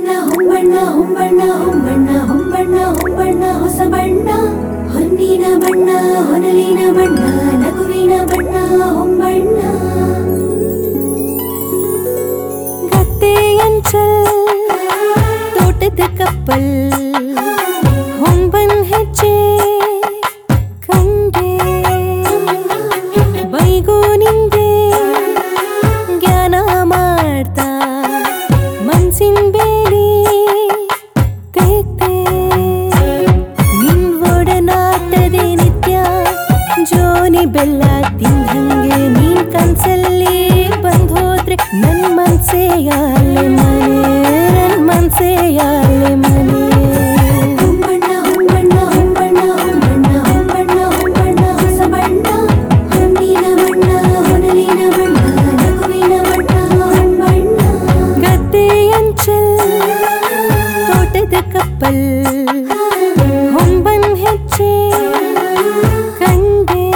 ಹೊಂಬಣ್ಣ ಹೊಂಬಣ್ಣ ಹೊಂಬಣ್ಣ ಹೊಂಬಣ್ಣ ಹೊಂಬಣ್ಣ ಹೊಂಬಣ್ಣ ಹೊಸ ಬಣ್ಣ ಹೊನ್ನಿನ ಬಣ್ಣ ಹೊನಲಿನ ಬಣ್ಣ ನಗುವಿನ ಬಣ್ಣ ಹೊಂಬಣ್ಣ ಗದ್ದೆಯಂಚಲ್ ತೋಟದ ಕಪ್ಪಲ್ ಹೊಂಬನ್ ಹೆಜ್ಜೆ ಕಂಡೆ ಬೈಗೂ ನಿಂದೆ ಜ್ಞಾನ ಮಾಡ್ತಾ ಮನ್ಸಿನ ಬೇಲಿ ತೆಗ್ದೆ ನಿನ್ ಒಡನಾಟದೆ ನಿತ್ಯ ಜೋನಿ ಬೆಲ್ಲ ತಿಂದಂಗೆ ನೀನ್ ಕನ್ಸಲ್ಲಿ ಬಂದ್ ಹೋದ್ರೆ ನನ್ ಮನ್ಸೇ ಯಾಲೆ ಮನೆ ನನ್ ಮನ್ಸೇ ಯಾಲೆ ಮನೆ ಹೊಂಬಣ್ಣ ಹೊಂಬಣ್ಣ ಹೊಂಬಣ್ಣ ಹೊಂಬಣ್ಣ ಹೊಂಬಣ್ಣ ಹೊಂಬಣ್ಣ ಹೊಸ ಬಣ್ಣ ಹೊನ್ನಿನ ಬಣ್ಣ ಹೊನಲಿನ ಬಣ್ಣ ನಗುವಿನ ಬಣ್ಣ ಹೊಂಬಣ್ಣ ಗದ್ದೆಯಂಚಲ್ ತೋಟದ ಕಪ್ಪಲ್ ಹೊಂಬನ್ ಹೆಜ್ಜೆ ಕಂಡೆ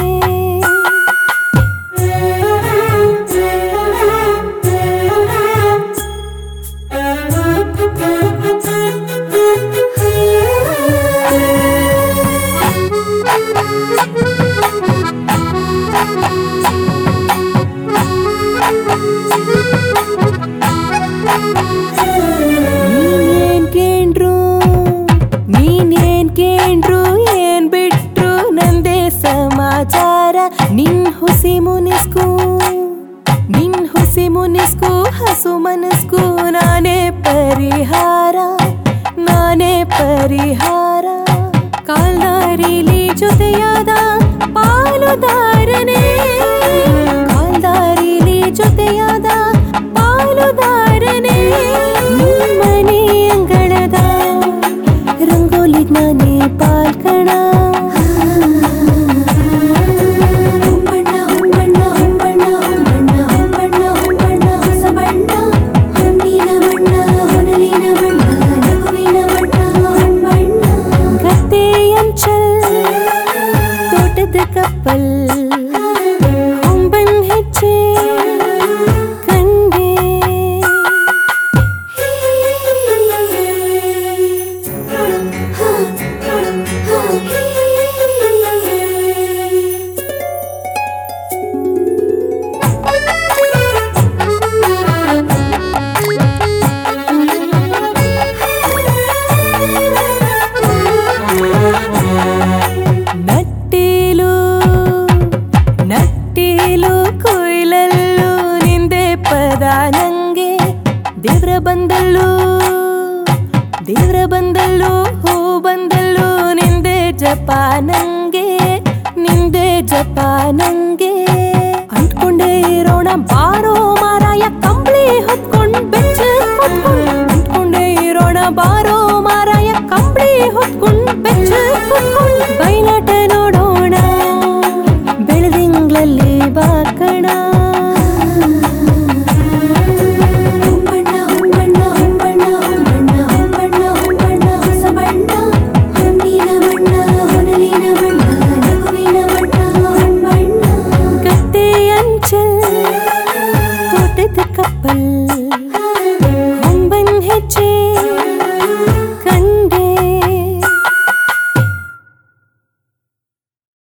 ನೀನೇನ್ ಕೇಂಡ್ರು ನೀನೇನ್ ಕೇಂಡ್ರು ಏನ್ ಬಿಟ್ರು ನಂದೇ ಸಮಾಚಾರ ನಿನ್ ಹುಸಿ ಮುನಿಸ್ಕು ನಿನ್ ಹುಸಿ ಮುನಿಸ್ಕು ಹಸು ಮನಸ್ಕು ನಾನೇ ಪರಿಹಾರ ನಾನೇ ಪರಿಹಾರ ಕಾಲ್ದಾರಿಲಿ ಜೊತೆಯಾದ ಪಾಲುದಾರನೇ ಕಾಲ್ದಾರಿಲಿ ಜೊತೆಯಾದ ಪಾಲುದಾರನೇ ನಿಮ್ಮನೆ ಅಂಗಳದ ರಂಗೋಲಿಗ್ ನಾನೇ ಪಾಲ್ಕಣ ಹೊಂಬಣ್ಣ ಹೊಂಬಣ್ಣ ಹೊಂಬಣ್ಣ ಹೊಂಬಣ್ಣ ಹೊಂಬಣ್ಣ ಹೊಂಬಣ್ಣ ಹೊಸ ಬಣ್ಣ ಹೊನ್ನಿನ ಬಣ್ಣ ಹೊನಲಿನ ಬಣ್ಣ ನಗುವಿನ ಬಣ್ಣ ಹೊಂಬಣ್ಣ ಗದ್ದೆಯಂಚಲ್ ತೋಟದ ಕಪ್ಪಲ್ ಹೊಂಬನ್ ಹೆಜ್ಜೆ ಕಂಡೆ ನಟ್ಟಿಲು ನಟ್ಟಿಲು ಕೊಯ್ಲಲ್ಲು ನಿಂದೆ ಪದ ನಂಗೆ ದೇವ್ರ ಬಂದಲ್ಲು ದೇವ್ರ ಬಂದಲ್ಲು ಹೂ ಬಂದಲ್ಲು ನಿಂದೆ ಜಪ ನಂಗೆ ನಿಂದೆ ಜಪ ನಂಗೆ ಅಂದ್ಕೊಂಡೇ ಇರೋಣ ಬಾರೋ ಮಾ